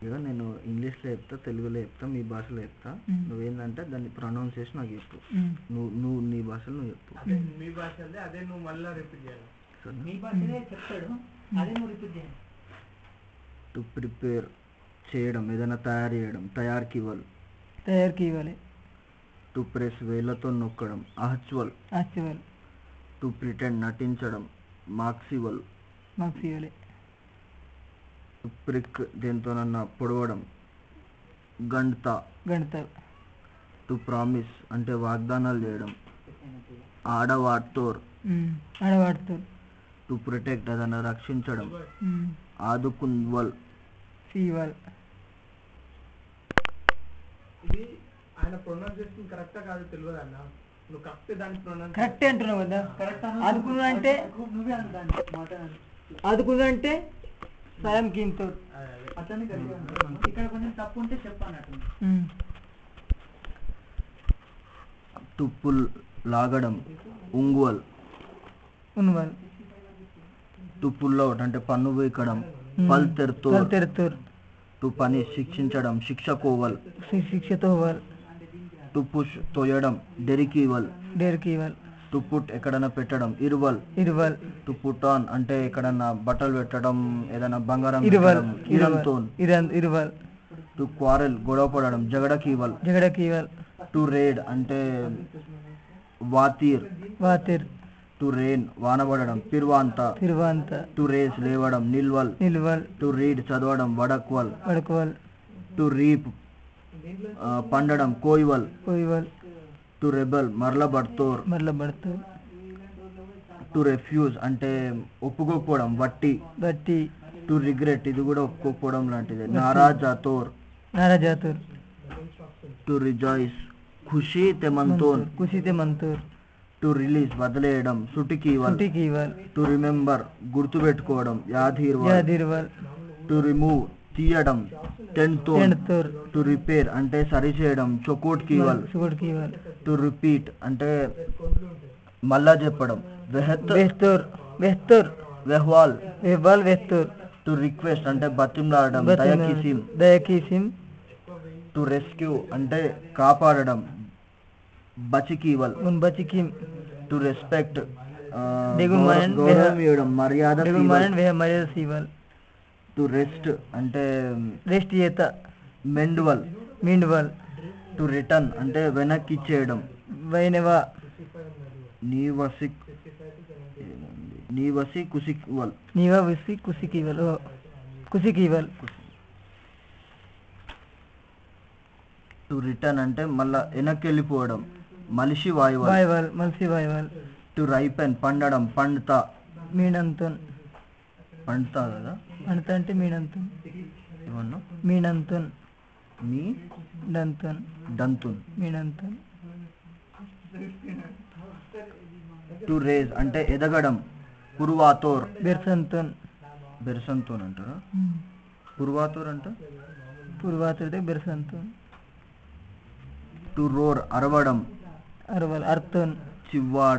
ఇక నేను ఇంగ్లీష్లో చెప్తా తెలుగులో చెప్తా మీ భాషలో చెప్తా మ్మ్. నువ్వేందంటే దాన్ని ప్రొనౌన్సియేషన్ నాకు చెప్పు మ్మ్. నువ్వు నువ్వు నీ భాషలో నువ్వు చెప్పు అదే మీ భాష అదే అదే నువ్వు మళ్ళీ రిపీట్ చేయాలి సరేనా మీ భాషనే చెప్తాడు అదే నువ్వు రిపీట్ చేయండి టు ప్రిపేర్ చేయడం ఏదైనా తయారు చేయడం తయారీకి ఇవ్వాలి తయారీకి ఇవ్వాలి టు ప్రెస్ వేళ్ళతో నొక్కడం అహచ్వల్ యాక్చువల్ టు ప్రిటెండ్ నటించడం మార్క్సివల్ మార్క్స్ ఇవ్వాలి టు ప్రిక్ దేంతోనన్నా పొడవడం గంట గణిత టు ప్రామిస్ అంటే వాగ్దానాలు చేయడం ఆడవాడ్తోర్ ఆడవాడుతూ టు ప్రొటెక్ట్ ఏదైనా రక్షించడం మ్మ్. ఆదుకుంవల్ సీవాల్ ఇది ఆయన ప్రొనౌన్సియేషన్ కరెక్టా కాదు తెలియదు అన్న నువ్వు కరెక్ట్ దాని ప్రొనౌన్స్ కరెక్టే అంటున్నావు కదా కరెక్ట్ ఆదుకున్నా అంటే నువ్వే అనుకోండి మాట్లాడండి ఆదుకున్నా అంటే సాయం కీంతో అతన్ని గట్టిగా అన్నాడు. ఇక్కడ కొంచెం తప్పు ఉంటే చెప్పన్నట్టు టు పుల్ లాగడం ఉంగువల్ ఉన్నవాళ్ళు టు పుల్ అవుట్ అంటే పన్ను వీకడం పల్ తెరుతోర్ తెరుతూర్ టు పని శిక్షించడం శిక్ష కోవల్ శిక్షతో ఇవ్వాలి టు పుష్ తోయడం డెరికివల్ డేర్కి ఇవ్వాలి టు పుట్ ఎక్కడైనా పెట్టడం ఇరువల్ ఇరువల్ టు పుట్ ఆన్ అంటే ఎక్కడన్నా బట్టలు పెట్టడం ఏదైనా బంగారం ఇరువల్ పెట్టడం, ఇరంతోన్ ఇరన్ ఇరువల్ టు క్వారెల్ గొడవ పడడం జగడకీవల్ జగడకి ఇవ్వాలి టు రేడ్ అంటే వాతీర్ వాతిర్ టు రెయిన్ వానబడడం పిర్వాంత తిరువాంత టు రేస్ లేవడం నిల్వల్ నిల్వల్ టు రీడ్ చదవడం వడక్వల్ వడకవల్ టు రీప్ ఆ, పండడం కోయివల్ పోయివల్ టు రెబల్ మరలబడ్తోర్ మరల పడుతూ టు రెఫ్యూజ్ అంటే ఒప్పుకోకపోవడం వట్టి బట్టి టు రిగ్రెట్ ఇది కూడా ఒప్పుకోకపోవడం లాంటిది నారాజాతోర్ నారాజాతూర్ టు రిజాయిస్ ఖుషి తెమంతోన్ కుసితే మంతూర్ టు రిలీజ్ వదిలేయడం సుటికీవల్ సుటికి ఇవ్వాలి టు రిమెంబర్ గుర్తుపెట్టుకోవడం యాధీర్వల్ యాదిర్వల్ టు రిమూవ్ తీయడం టెన్తోన్ ఎండుతూర్ టు రిపేర్ అంటే సరిచేయడం చొకోట్ కీవల్ సుగుడికి ఇవ్వాలి టు రిపీట్ అంటే మళ్ళా చెప్పడం వెహత్ వేస్తూర్ వేస్తూర్ వెహ్వాల్ వేవాల్ వేస్తూర్ టు రిక్వెస్ట్ అంటే బతిమలాడడం దయకిసిం దయకీసిం టు రెస్క్యూ అంటే కాపాడడం బచికీవల్ మున్బచికిం టు రెస్పెక్ట్ దిగుమానన్ గౌరవం ఇవ్వడం మర్యాద దిగుమానన్ వేహ మర్యాద సీవల్ టు రెస్ట్ అంటే రెస్ట్ చేత మెండువల్ మీండువల్ టు రిటర్న్ అంటే వెనక్కి ఇచ్చేయడం వైనవా నీవసి నీవసి కుసిక్వల్ నీవా విసి కుసికి ఇవ్వల్ ఓ కుసికి ఇవ్వల్ టు రిటర్న్ అంటే మళ్ళా వెనక్కి వెళ్ళిపోవడం మలిషి వాయువల్ వాయువల్ మల్సి వాయువల్ టు రైపెన్ పండడం పండుతా మీనంతన్ పండుతా కదా పండుత అంటే మీనంతన్ ఏమన్నా మీనంతన్ మీ డంతన్ డంతున్ మీనంతన్ టు రేజ్ అంటే ఎదగడం పుర్వాతోర్ బెర్సంతన్ బెరసంతోన్ అంటారా పుర్వాతోర్ అంటే పూర్వాతుడితే బెర్సంతన్ టు రోర్ అరవడం అరవల్ అర్థన్ చివ్వాడ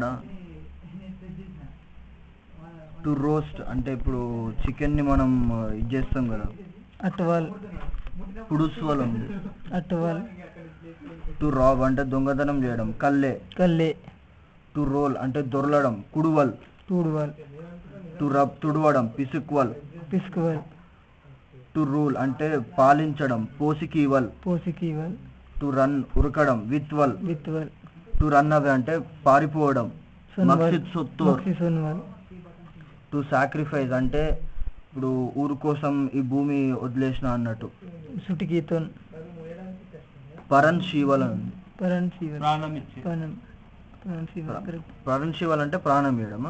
టు రోస్ట్ అంటే ఇప్పుడు చికెన్ ని మనం ఆ, ఇది చేస్తాం కదా అట్వాల్ పుడుస్వల్ ఉంది అట్వాల్ టు రాబ్ అంటే దొంగతనం చేయడం కల్లే కల్లే టు రోల్ అంటే దొరలడం కుడువల్ తూడువాల్ టు రబ్ తుడవడం పిసుక్వల్ పిస్కువల్ టు రూల్ అంటే పాలించడం పోసికీవల్ పోసికివల్ టు రన్ ఉరకడం విత్వల్ విత్వల్ టు రన్ అవే అంటే పారిపోవడం సున్వల్ మక్సిద్ సొత్తోర్ మక్సి సున్వల్ టు సాక్రిఫైస్ అంటే ఇప్పుడు ఊరు కోసం ఈ భూమి వదిలేసిన అన్నట్టు సుటికీతోన్ పరన్ శీవల్ అని ఉంది. పరన్ శివల్ ప్రాణం ఇచ్చి పరం పరన్ శివల్ కరెక్ట్ పరన్ శీవల్ అంటే ప్రాణం ఇవ్వడమా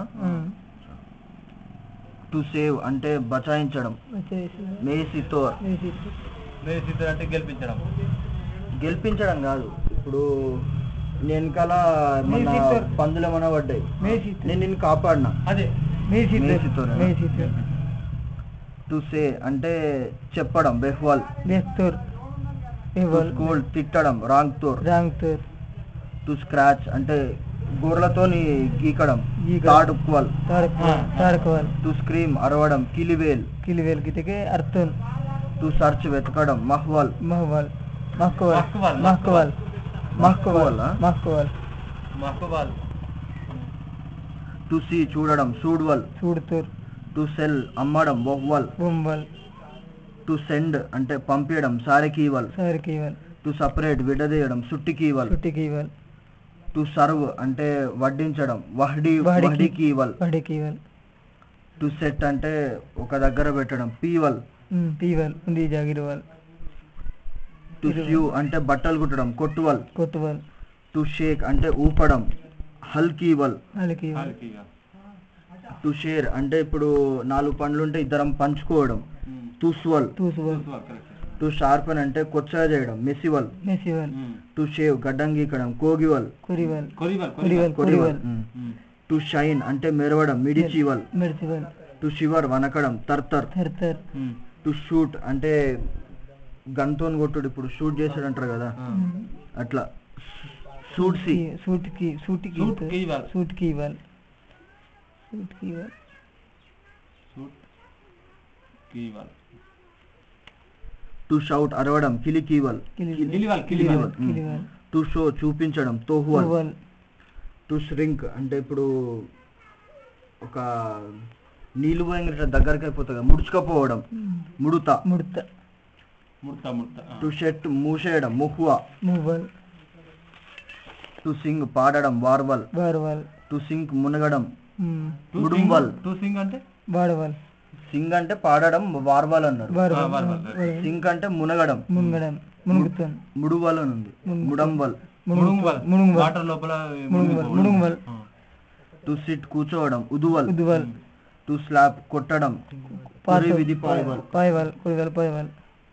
టు సేవ్ అంటే బచాయించడం వచ్చేసి మేసితోర్ మేసిద్దరు అంటే గెలిపించడం గెలిపించడం కాదు ఇప్పుడు నేను వెనకాల మన మేసితోర్. పందులు ఏమైనా పడ్డాయి మేసితోర్. నేను నిన్ను కాపాడినా అదే మేసితోర్ మేసితోర్. మేసితోర్ టు సే అంటే చెప్పడం బెహ్వాల్ బెస్తోర్ టు ఎవల్ స్కోల్ తిట్టడం రాంగ్ తోర్ రాంగ్తోర్ టు స్క్రాచ్ అంటే గోర్లతోని గీకడం గీకడం. తాడుక్వల్ తాడకవాల్ తాడకవాల్ టు స్క్రీమ్ అరవడం కిలివేల్ కిలివేల్ గితకే అర్థన్ టు సర్చ్ వెతకడం మహ్వాల్ మహ్వాల్ మహ్కవాల్ మహ్కవాల్, మహ్కవాల్ మహ్కవాల్ మహ్కవాలా? మహ్కవాల్ మహబాల్ టు సీ చూడడం సూడ్వల్ చూడుతూర్ టు సెల్ అమ్మడం వహ్వల్ బొంబల్ టు సెండ్ అంటే పంపించడం సారెకీవల్ సారికీవల్ టు సపరేట్ విడదీయడం సుట్టికీవల్ సుట్టికీవల్ టు సర్వ్ అంటే వడ్డించడం వహడి వహడికి- వహడికీవల్ వడికీవల్ టు సెట్ అంటే ఒక దగ్గర పెట్టడం పీవల్ పీవల్ ఉంది జాగిరవాల్ టు స్యూ అంటే బట్టలు కుట్టడం కొట్టువల్ కొట్టువల్ టు షేక్ అంటే ఊపడం హల్కీవల్ అలికీవల్ టు షేర్ అంటే ఇప్పుడు నాలుగు పండ్లు ఉంటే ఇద్దరం పంచుకోవడం తుస్వల్ తూసువల్ టు షార్పన్ అంటే కొచ్చగా చేయడం మెసివల్ మెసివల్ టు షేవ్ గడ్డం గీకడం కోగివల్ కురివల్ కొరివల్ కురివల్ కురివల్ టు షైన్ అంటే మెరవడం మిడిచివల్ మెడిసివల్ టు షివర్ వనకడం తర్తర్ తర్తర్ టు షూట్ అంటే గన్తోన్ కొట్టుడు ఇప్పుడు షూట్ చేసాడు అంటారు కదా అట్లా షూట్సి సూట్కి సూటికి సూట్ కీవల్. సూట్కి ఇవ్వాలి సూట్కి ఇవ్వాలి కీవల్ టు షౌట్ అరవడం కిలికీవల్ కిలివల్ కిలివల్ కిలివల్ టు షో చూపించడం తోహువల్ తువల్ టు ష్రింక్ అంటే ఇప్పుడు ఒక నీళ్ళు పోయిన ఇట్లా దగ్గరికి అయిపోతుంది కదా ముడుచుకపోవడం ముడుత ముడత ముడత ముడత టు షెట్ మూసేయడం ముహ్వా మువ్వల్ టు సింగ్ పాడడం వార్వల్ బారవల్ టు సింక్ మునగడం ఉమ్. ముడుంబల్ టూ సింగ్ అంటే బాడవల్ సింగ్ అంటే పాడడం వార్వల్ అన్నారు బారవల్ బారవల్. సింక్ అంటే మునగడం మునగడం మునుగుతాం ముడువల్ అని ఉంది ముడంబల్ ముడుంగవల్ మునుగువల్ వాటర్ లోపల మునుగువల్ మునుగువల్ టు సిట్ కూర్చోవడం ఉదువల్ ఉదువల్ టు స్లాప్ కొట్టడం కురి విధి పాయవల్ పాయవల్ కురివల్ పాయవల్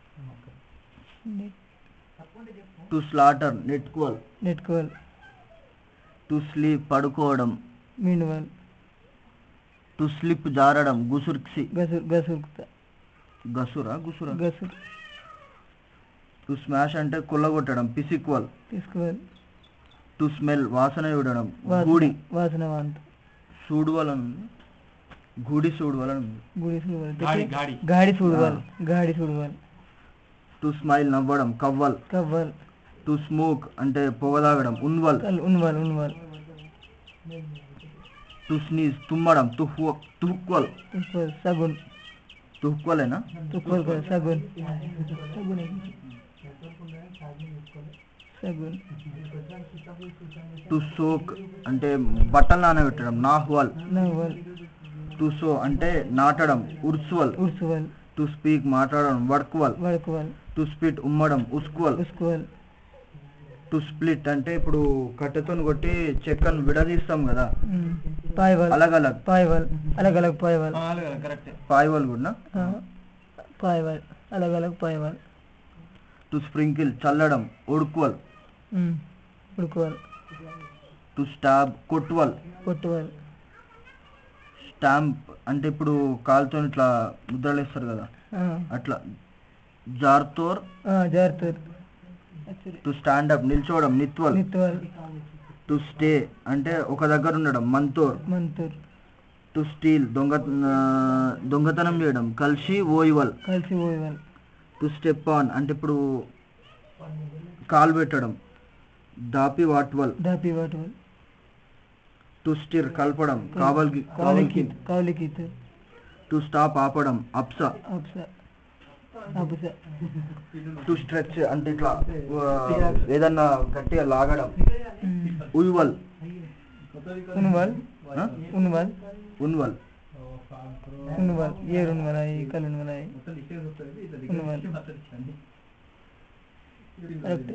టు స్లాటర్ నెట్కువల్ నెట్కోవల్ టు స్లీప్ పడుకోవడం మీండువల్ టు స్లిప్ జారడం గుసుర్క్సి గసుర్ గసుర్కుత గసురా గుసురా గసుర్ టు స్మాష్ అంటే కొల్లగొట్టడం పిసిక్వల్ తీసుకోవాలి టు స్మెల్ వాసన చూడడం వాసన గూడి వాసన వాంతు సూడువల్ అని ఉంది గూడి సూడువల్ అని ఉంది గుడి చూడవాలి గాడి గాడి గాడి చూడవాలి గాడి చూడవాలి టు స్మైల్ నవ్వడం కవ్వల్ కవ్వల్ టు స్మోక్ అంటే పొగ తాగడం ఉన్వల్ కల్ ఉన్వాల్ ఉన్వాల్ టు స్నీజ్ తుమ్మడం తుహ్వ తుహ్వల్ తుక్వల్ సగున్ తుహ్వలేనా తుక్వల్ కదా సగున్ సగున్ సగున్ టు సోక్ అంటే బట్టలు నానబెట్టడం నాహ్వల్ నవ్వల్ టు సో అంటే నాటడం ఉర్స్వల్ ఉర్సువల్ టు స్పీక్ మాట్లాడడం వడ్క్వల్ వడకువల్ టు స్పిట్ ఉమ్మడం ఉస్క్వల్ ఉస్కువల్ టు స్ప్లిట్ అంటే ఇప్పుడు కట్టెతో కొట్టి చెక్కను విడదీస్తాం కదా పాయవల్ అలగ్ అలగ్ పాయవల్ అలగ్ అలగ్ పాయవల్ కరెక్ట్ పాయవల్ కూడా పాయవల్ అలగ్ అలగ్ పాయవల్ టు స్ప్రింకిల్ చల్లడం ఉడుక్వల్ ఉడుకువల్ టు స్టాబ్ కొట్టువల్ కొట్టువల్ స్టాంప్ అంటే ఇప్పుడు కాలుతో ఇట్లా ముద్రలు వేస్తారు కదా అట్లా జార్తోర్ జారుతుంది టు స్టాండ్ అప్ నిల్చోవడం నిత్వల్ నిత్వల్ టు స్టే అంటే ఒక దగ్గర ఉండడం మంతోర్ మంతూర్ టు స్టీల్ దొంగ ఆ, దొంగతనం చేయడం కలిసి ఓయివల్ కలిసి పోయేవాల్ టు స్టెప్ ఆన్ అంటే ఇప్పుడు కాలు పెట్టడం దాపి వాట్వల్ దాపి వాటవల్ టు స్టిర్ కలపడం కావల్కి కాలికి కావల్కి కాలికి టు స్టాప్ ఆపడం అప్స అప్స అప్స టు స్ట్రెచ్ అంటే ఇట్లా ఆ, ఏదన్నా గట్టిగా లాగడం ఉయ్వల్ ఉన్వాల్ ఆ? ఉన్వాల్ ఉన్వల్ ఉన్వాల్ ఏరు ఉన్వాల్ అయ్యి కళ్ళు ఉన్వాల్ అయ్యి ఉన్వాల్ కరెక్ట్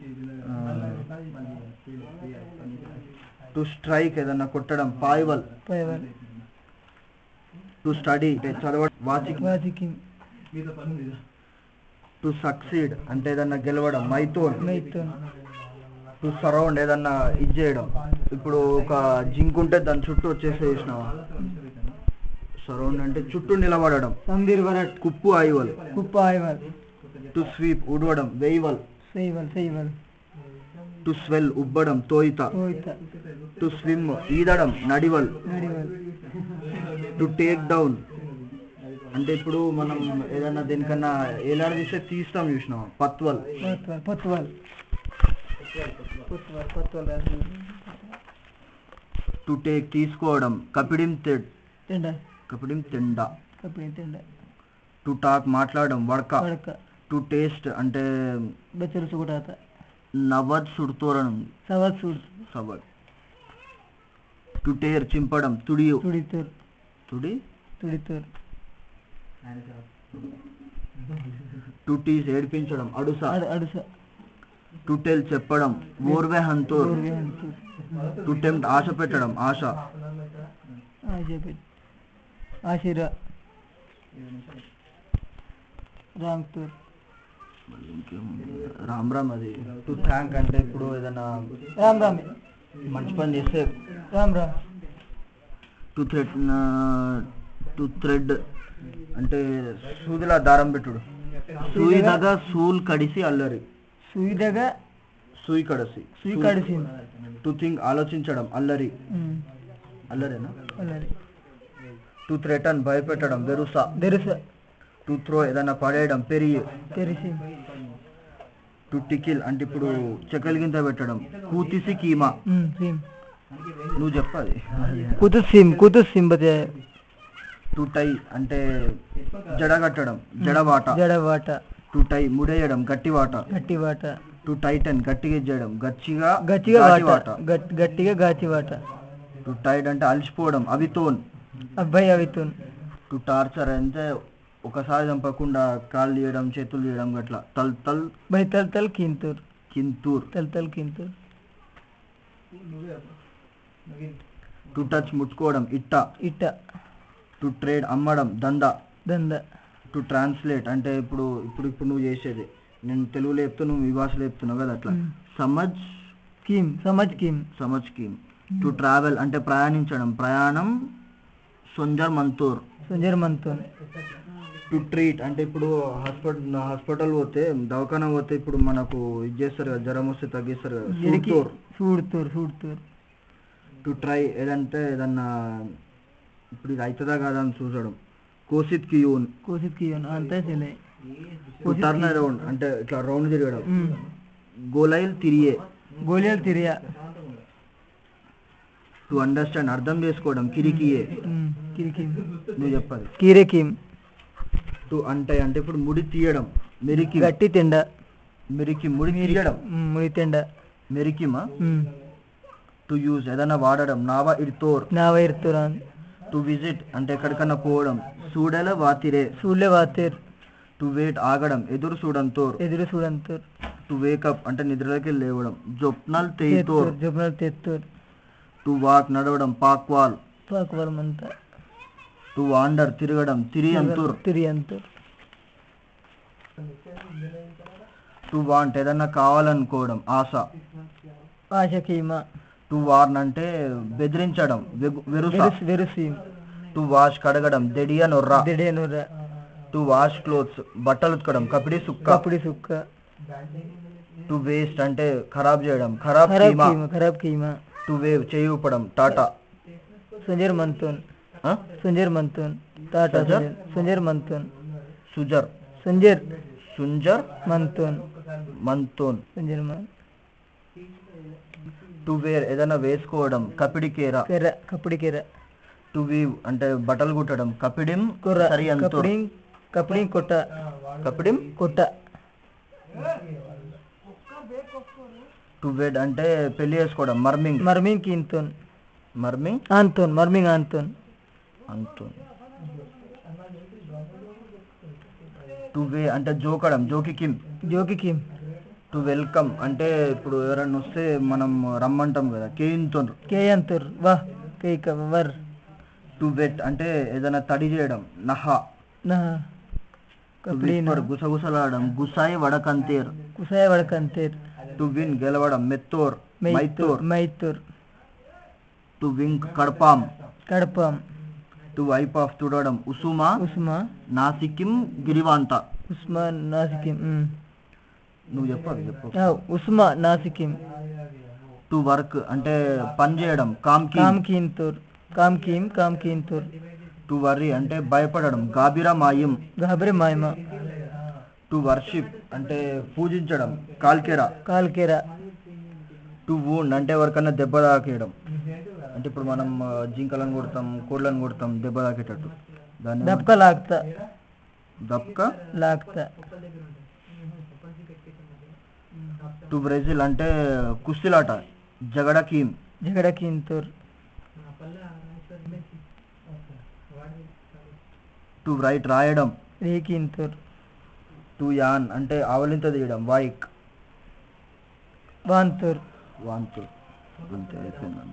టు స్ట్రైక్ ఏదన్నా కొట్టడం పాయివల్ పాయవల్ టు స్టడీ చదవడం వాచింగ్ వాచికి టు సక్సీడ్ అంటే ఏదన్నా గెలవడం మైతోన్ మైతోన్ టు సరౌండ్ ఏదన్నా ఇది చేయడం ఇప్పుడు ఒక జింక్ ఉంటే దాని చుట్టూ వచ్చేసి వేసినావా సరౌండ్ అంటే చుట్టూ నిలబడడం సందీర్ వరట్ కుప్పు ఐవల్ కుప్ప ఆయవల్ టు స్వీప్ ఉడవడం వేయివల్ సేవల్ సేవల్ టు స్వెల్ ఉబ్బడం తోయిత పోయిత టు స్విమ్ ఈదడం నడివల్ నడివల్ టు టేక్ డౌన్ అంటే ఇప్పుడు మనం ఏదైనా దేనికన్నా ఏలాడ తీస్తే తీస్తాం చూసినాం పత్వల్ పొత్తువాల్ పొత్తువాల్ పొత్తువాల్ పొత్తువాల్ రాసి టు టేక్ తీసుకోవడం కపిడిం తెడ్ తిండ కపిడిం తిండ కప్పిడి తిండ టు టాక్ మాట్లాడడం వడక వడక టు టేస్ట్ అంటే బెచ్చరు సుగుడాత నవద్ సుడుతోరణం సవత్ సూడ్ సవడ్ టు టేర్ చింపడం తుడియు తుడితూర్ తుడి తుడితూర్ టు టీస్ ఏడిపించడం అడుస అడు అడుస టు టెల్ చెప్పడం ఓర్వే హంతోర్ ఊర్వే హంతూర్ టు టెంప్ట్ ఆశ పెట్టడం ఆశ ఆశపెట్ ఆశిర రాంగ్తూర్ ఇంకేముంది? రామ్ రామ్ అది టు థ్యాంక్ అంటే ఇప్పుడు ఏదైనా రామ్ రామే మంచి పని చేస్తే రామ్ రామ్ టు థ్రెడ్ టు థ్రెడ్ అంటే సూదిలా దారం పెట్టుడు సూయి దగ్గర సూల్ కడిసి అల్లరి సుయిదగా సూయి కడసి సుయి కడిసింది టు థింక్ ఆలోచించడం అల్లరి అల్లరేనా అలాది టు థ్రెటన్ భయపెట్టడం వెరుస దెరుస టు త్రో ఏదైనా పడేయడం పెరిగి తెరిసి టు టికిల్ అంటే ఇప్పుడు చెక్కలిగింత పెట్టడం కూతిసి కీమా సిమ్ నువ్వు చెప్పాలి కుతు సిమ్ కుతు సిమ్ బతే టు టై అంటే జడగట్టడం జడవాట జడవాట టు టై ముడేయడం గట్టి వాట గట్టి వాట టు టైటన్ గట్టిగా ఇచ్చేయడం గచ్చిగా గట్టిగా గాచి వాట గట్- గట్టిగా గాచి వాట టు టైట్ అంటే అలసిపోవడం అవితోన్ అబ్బాయి అవితున్ టు టార్చర్ అంటే ఒకసారి చంపకుండా కాళ్ళు తీయడం చేతులు తీయడం గట్లా తల్ తల్ బై తల్ తల్ కింతూర్ కింతూర్ తల్ తల్ కింతూర్ టు టచ్ ముట్టుకోవడం ఇట్ట ఇట్ట టు ట్రేడ్ అమ్మడం దందా దంద టు ట్రాన్స్లేట్ అంటే ఇప్పుడు ఇప్పుడు ఇప్పుడు నువ్వు చేసేది నేను తెలుగులో చెప్తూ నువ్వు ఈ భాషలో చెప్తున్నావు కదా అట్లా మ్. సమజ్ కీమ్ సమజ్ కీమ్ సమజ్ స్కీమ్ టు ట్రావెల్ అంటే ప్రయాణించడం ప్రయాణం సొంజర్ మంతూర్ సుంజర్ మంతూన్ టు ట్రీట్ అంటే ఇప్పుడు హాస్పిటల్ హాస్పిటల్ పోతే దవాఖానా పోతే ఇప్పుడు మనకు ఇది చేస్తారు కదా జ్వరం వస్తే తగ్గిస్తారు కదా ఎరికి సూడ్తోర్ సూడుతూర్ సూడుతూర్ టు ట్రై ఏదంటే ఏదన్నా ఇప్పుడు ఇది అవుతుందా కాదా అని చూసడం కోసిత్ కియూన్ కోసిత్ కియోన్ అంతా చెల్లె టు టర్న్ అరౌండ్ అంటే ఇట్లా రౌండ్ తిరగడం గోలైల్ తిరిగే గోళీలు తిరియా టు అండర్స్టాండ్ అర్థం చేసుకోవడం కిరికియే కిరికీమ్ నువ్వు చెప్పాలి కీరే కీమ్ టు అంటే అంటే ఇప్పుడు ముడి తీయడం మెరికి గట్టి తిండ మెరికి ముడి తీయడం ముడి తిండ మెరికిమా టు యూజ్ ఏదైనా వాడడం నావా ఇడ్తోర్ నా వైర్తురాన్ టు విజిట్ అంటే ఎక్కడికన్నా పోవడం సూడెల వాతిరే సూళ్ళే వాతేర్ టు వెయిట్ ఆగడం ఎదురు చూడంతోర్ ఎదురు చూడంతూర్ టు వేకప్ అంటే నిద్రలోకి లేవడం జొప్నల్ తేతోర్ జుబ్నల్ తెత్తూర్ టు వాక్ నడవడం పాక్వాల్ పాకువరం అంతా టు వాండర్ తిరగడం తిరియంతూర్ తిరియంతూర్ టు వాంట్ ఏదన్నా కావాలనుకోవడం ఆశ ఆశ కీమ టు వార్న్ అంటే బెదిరించడం వెగు- వెరుస వెరుస్ వెరుసీమ్ టు వాష్ కడగడం దెడియ నొర్ర దిడేనుర టు వాష్ క్లోత్స్ బట్టలు ఉతకడం కపిడి సుక్క కపుడి సుక్క టు వేస్ట్ అంటే ఖరాబ్ చేయడం ఖరాబ్ ఖరాబ్ కీమా కీమ ఖరాబ్ కీమ టు వేవ్ చేయి ఊపడం టాటా సుంజర్ మంతూన్ ఆ? సుంజర్ మంతూన్ టాటా సుంజర్? సుంజర్ సుంజర్ మంతూన్ సుజర్ సుంజర్ సుంజర్ మంతూన్ మంతోన్ సుంజర్ మన్ టు వేర్ ఏదైనా వేసుకోవడం కపిడి కేర కెర కపుడి కెర టు వీవ్ అంటే బట్టలు కుట్టడం కపిడిం కొర్ర సరి అంతో కపుడి కపుడి కొట్ట కపిడిం కొట్ట టు వెడ్ అంటే పెళ్లి చేసుకోవడం మర్మింగ్ మర్మింగ్ కీంతోన్ మర్మింగ్ ఆంతోన్ మర్మింగ్ ఆంతోన్ అంతోన్ టు వే అంటే జోకడం జోకి కిమ్ జోకి కీమ్ టు వెల్కమ్ అంటే ఇప్పుడు ఎవరన్నా వస్తే మనం రమ్మంటాం కదా కేయింతో కేయంతూర్ వా కేక వర్ టు వెట్ అంటే ఏదైనా తడి చేయడం నహ నా టు కపుడి విస్పర్ గుసగుసలాడడం గుసాయి వడకంతేర్ కుసాయ వడకంతేర్ టు విన్ గెలవడం మెత్తోర్ మైతూర్ మైతోర్ మైతూర్ టు వింక్ కడపాం కడపం టు వైప్ ఆఫ్ తుడవడం ఉసుమా ఉస్మా నాసికిం గిరివాంత ఉస్మా నాసికిం మ్. నువ్వు చెప్పాలి చెప్పు ఆ, ఉస్మా నాసికిం టు వర్క్ అంటే పని చేయడం కామ్ కామ్ కీమ్ కీంతూర్ కామ్ కీమ్ కామ్ కీంతూర్ టు వర్రీ అంటే భయపడడం గాబిరా మాయం గాబరి మాయమ టు వర్షిప్ అంటే పూజించడం కాల్కెరా కాల్కేరా టు వూండ్ అంటే ఎవరికన్నా దెబ్బ తాకేయడం అంటే ఇప్పుడు మనం ఆ, జింకలను కొడతాం కోళ్ళను కొడతాం దెబ్బ తాకేటట్టు దాన్ని దబ్క లాక్త దప్క లాక్త టు బ్రెజిల్ అంటే కుస్తీలాట జగడ కీమ్ జగడ కింతూర్ టు రైట్ రాయడం రీ కింతూర్ టు యాన్ అంటే ఆవలింత తీయడం వాయిక్ వాంతూర్ వాంతు అంతే అయిపోయిందన్న